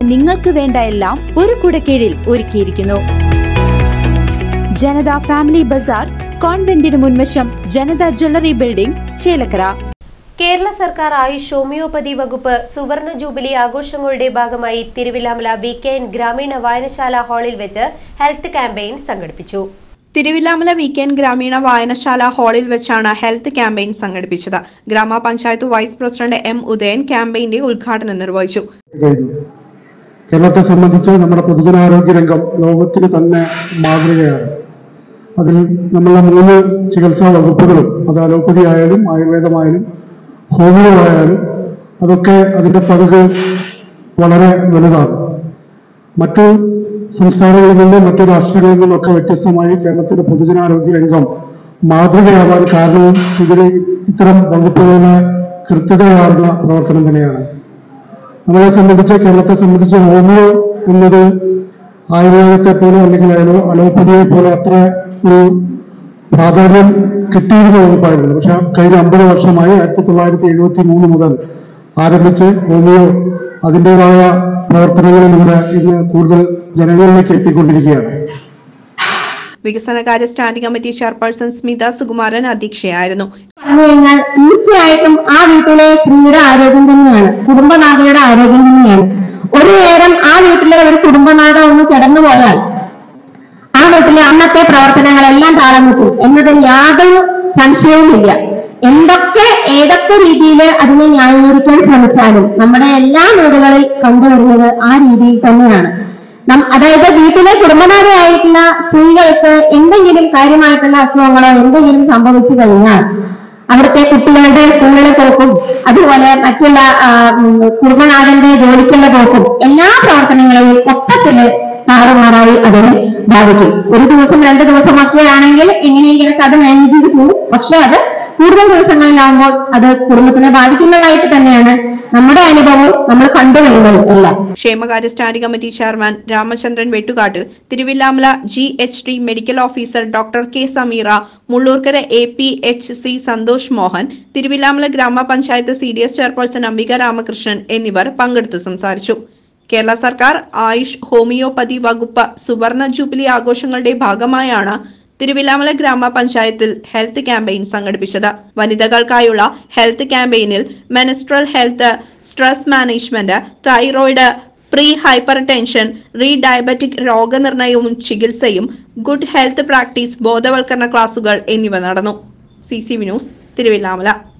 നിങ്ങൾക്ക് വേണ്ട എല്ലാം ഒരു കുടക്കീഴിൽ ഒരുക്കിയിരിക്കുന്നു ജനത ഫാമിലി ബസാർ കോൺവെന്റിന് മുൻവശം ജനത ജ്വല്ലറി ബിൽഡിംഗ് ചേലക്കര കേരള സർക്കാർ ആയുഷ് ഹോമിയോപ്പതി വകുപ്പ് സുവർണ ജൂബിലി ആഘോഷങ്ങളുടെ ഭാഗമായി തിരുവില്ലാമല വി കെ എൻ ഗ്രാമീണ വായനശാല ഹാളിൽ വെച്ച് ഹെൽത്ത് ക്യാമ്പയിൻ സംഘടിപ്പിച്ചു തിരുവില്ലാമല വീക്കെൻഡ് ഗ്രാമീണ വായനശാല ഹാളിൽ വെച്ചാണ് ഹെൽത്ത് ക്യാമ്പയിൻ സംഘടിപ്പിച്ചത് ഗ്രാമപഞ്ചായത്ത് വൈസ് പ്രസിഡന്റ് എം ഉദയൻ ക്യാമ്പയിന്റെ ഉദ്ഘാടനം നിർവഹിച്ചു കഴിഞ്ഞു കേരളത്തെ സംബന്ധിച്ച് നമ്മുടെ പൊതുജനാരോഗ്യ രംഗം ലോകത്തിന് തന്നെ മാതൃകയാണ് അതിൽ നമ്മളുടെ മൂന്ന് ചികിത്സാ വകുപ്പുകളും അത് അലോപ്പതി ആയാലും ആയുർവേദമായാലും ഹോമിയോ ആയാലും അതൊക്കെ അതിന്റെ പങ്ക് വളരെ വലുതാണ് മറ്റു സംസ്ഥാനങ്ങളിൽ നിന്നും മറ്റു രാഷ്ട്രങ്ങളിൽ നിന്നൊക്കെ വ്യത്യസ്തമായി കേരളത്തിന്റെ പൊതുജനാരോഗ്യ രംഗം മാതൃകയാവാൻ കാരണവും ഇതിന് ഇത്തരം വകുപ്പുകളുടെ കൃത്യതയാർന്ന പ്രവർത്തനം തന്നെയാണ് നമ്മളെ സംബന്ധിച്ച് കേരളത്തെ സംബന്ധിച്ച് ഹോമിയോ എന്നത് ആയുർവേദത്തെ പോലെ അല്ലെങ്കിൽ അലോ അലോപ്പതിയെ പോലെ അത്ര ഒരു പ്രാധാന്യം കിട്ടിയിരുന്ന വകുപ്പായിരുന്നു പക്ഷെ കഴിഞ്ഞ അമ്പത് വർഷമായി ആയിരത്തി തൊള്ളായിരത്തി എഴുപത്തി മൂന്ന് മുതൽ ആരംഭിച്ച് ഹോമിയോ അതിൻ്റെതായ പ്രവർത്തനങ്ങളിലൂടെ ഇന്ന് കൂടുതൽ ജനങ്ങളിലേക്ക് എത്തിക്കൊണ്ടിരിക്കുകയാണ് വികസനകാര്യ standing committee chairperson Smitha Sukumaran അധ്യക്ഷയായിരുന്നു പറഞ്ഞു കഴിഞ്ഞാൽ തീർച്ചയായിട്ടും ആ വീട്ടിലെ സ്ത്രീയുടെ ആരോഗ്യം തന്നെയാണ് കുടുംബനാഥയുടെ ആരോഗ്യം തന്നെയാണ് ഒരു നേരം ആ വീട്ടിലെ ഒരു കുടുംബനാഥ ഒന്ന് കിടന്നു പോയാൽ ആ വീട്ടിലെ അന്നത്തെ പ്രവർത്തനങ്ങളെല്ലാം താളം നിൽക്കും എന്നതിൽ യാതൊരു സംശയവുമില്ല എന്തൊക്കെ ഏതൊക്കെ രീതിയിൽ അതിനെ ന്യായീകരിക്കാൻ ശ്രമിച്ചാലും നമ്മുടെ എല്ലാ വീടുകളിൽ കണ്ടുവരുന്നത് ആ രീതിയിൽ തന്നെയാണ് നം- അതായത് വീട്ടിലെ കുടുംബനാഥയായിട്ടുള്ള സ്ത്രീകൾക്ക് എന്തെങ്കിലും കാര്യമായിട്ടുള്ള അസുഖങ്ങളോ എന്തെങ്കിലും സംഭവിച്ചു കഴിഞ്ഞാൽ അവിടുത്തെ കുട്ടികളുടെ സ്കൂളിലെ പോക്കും അതുപോലെ മറ്റുള്ള ആ, ഉം, കുടുംബനാഥന്റെ ജോലിക്കുള്ള പോക്കും എല്ലാ പ്രവർത്തനങ്ങളെയും മൊത്തത്തില് താറുമാറായി അതിനെ ബാധിക്കും ഒരു ദിവസം രണ്ട് ദിവസമൊക്കെ ആണെങ്കിൽ എങ്ങനെയെങ്കിലും അത് മാനേജ് ചെയ്ത് പോകും പക്ഷെ അത് കൂടുതൽ ദിവസങ്ങളിലാവുമ്പോൾ അത് കുടുംബത്തിനെ ബാധിക്കുന്നതായിട്ട് തന്നെയാണ് നമ്മുടെ അനുഭവം നമ്മൾ കണ്ടുവരുന്നത് എല്ലാം ക്ഷേമകാര്യ standing committee chairman Ramachandran Vettukattil Thiruvilwamala G H D medical officer doctor K Sameera Mullurkara A P H C Santhosh Mohan Thiruvilwamala ഗ്രാമപഞ്ചായത്ത് C D S chairperson Ambika Ramakrishnan എന്നിവർ പങ്കെടുത്ത് സംസാരിച്ചു കേരള സർക്കാർ ആയുഷ് ഹോമിയോപ്പതി വകുപ്പ് സുവർണ ജൂബിലി ആഘോഷങ്ങളുടെ ഭാഗമായാണ് തിരുവില്ലാമല ഗ്രാമപഞ്ചായത്തിൽ ഹെൽത്ത് ക്യാമ്പയിൻ സംഘടിപ്പിച്ചത് വനിതകൾക്കായുള്ള ഹെൽത്ത് ക്യാമ്പയിനിൽ menstrual health stress management thyroid pre hypertension re diabetic രോഗനിർണയവും ചികിത്സയും ഗുഡ് ഹെൽത്ത് പ്രാക്ടീസ് ബോധവൽക്കരണ ക്ലാസുകൾ എന്നിവ നടന്നു C C V news Thiruvilwamala